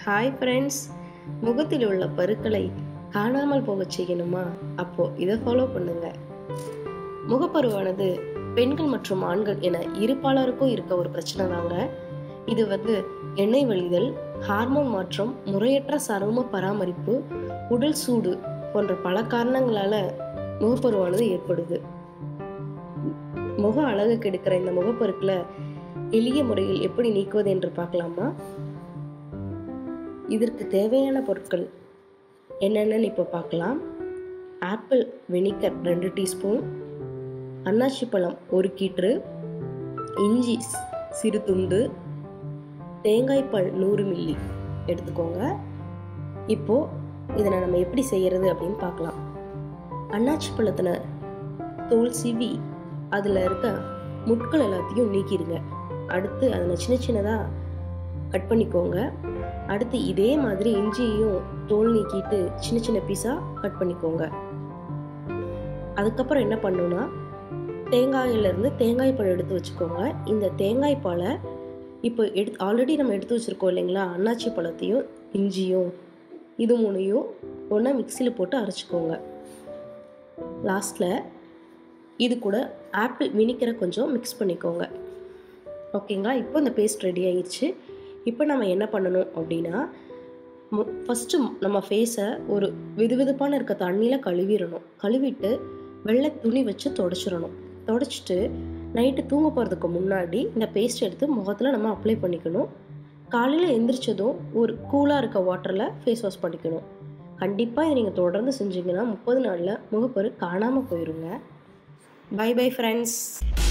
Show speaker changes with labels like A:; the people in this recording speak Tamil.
A: ஹாய் ஃப்ரெண்ட்ஸ் முகத்தில் உள்ள பருக்களை காணாமல் போகச் செய்யணுமா அப்போ இதை ஃபாலோ பண்ணுங்க முகப்பருவானது பெண்கள் மற்றும் ஆண்கள் என இருப்பாளருக்கும் இருக்க ஒரு பிரச்சனை தாங்க இது வந்து எண்ணெய் வழிதல் ஹார்மோன் மாற்றம் முறையற்ற சரும பராமரிப்பு உடல் சூடு போன்ற பல காரணங்களால முகப்பருவானது ஏற்படுது முக அழகு கெடுக்கிற இந்த முகப்பருக்களை எளிய முறையில் எப்படி நீக்குவது என்று பார்க்கலாமா இதற்கு தேவையான பொருட்கள் என்னென்னு இப்போ பார்க்கலாம் ஆப்பிள் வினிகர் ரெண்டு டீஸ்பூன் அன்னாசி பழம் ஒரு கீற்று இஞ்சி ஸ்- சிறு துண்டு தேங்காய்பால் நூறு மில்லி எடுத்துக்கோங்க இப்போ இதை நம்ம எப்படி செய்யறது அப்படின்னு பார்க்கலாம் அன்னாச்சி பழத்தில் தோல் சீவி அதில் இருக்க முட்கள் எல்லாத்தையும் நீக்கிடுங்க அடுத்து அதில் சின்ன சின்னதாக கட் பண்ணிக்கோங்க அடுத்து இதே மாதிரி இஞ்சியையும் தோல் நீக்கிட்டு சின்ன சின்ன பீஸாக கட் பண்ணிக்கோங்க அதுக்கப்புறம் என்ன பண்ணணும்னா தேங்காயிலேருந்து தேங்காய் பழம் எடுத்து வச்சுக்கோங்க இந்த தேங்காய் பாலை இப்போ எடுத்து ஆல்ரெடி நம்ம எடுத்து வச்சுருக்கோம் இல்லைங்களா அன்னாச்சி பழத்தையும் இஞ்சியும் இது மூணையும் ஒன்றா மிக்சியில் போட்டு அரைச்சிக்கோங்க லாஸ்ட்டில் இது கூட ஆப்பிள் வினிக்கரை கொஞ்சம் மிக்ஸ் பண்ணிக்கோங்க ஓகேங்களா இப்போ இந்த பேஸ்ட் ரெடி ஆயிடுச்சு இப்போ நம்ம என்ன பண்ணணும் அப்படின்னா ஃபஸ்ட்டு நம்ம ஃபேஸை ஒரு வெதுவெதுப்பான இருக்க தண்ணியில் கழுவிடணும் கழுவிட்டு வெள்ளை துணி வச்சு தொடச்சிடணும் தொடச்சிட்டு நைட்டு தூங்க போகிறதுக்கு முன்னாடி இந்த பேஸ்ட் எடுத்து முகத்தில் நம்ம அப்ளை பண்ணிக்கணும் காலையில் எந்திரிச்சதும் ஒரு கூலாக இருக்க வாட்டரில் ஃபேஸ் வாஷ் பண்ணிக்கணும் கண்டிப்பாக இதை நீங்கள் தொடர்ந்து செஞ்சீங்கன்னா முப்பது நாளில் முகப்பரு காணாமல் போயிருங்க பை பை ஃப்ரெண்ட்ஸ்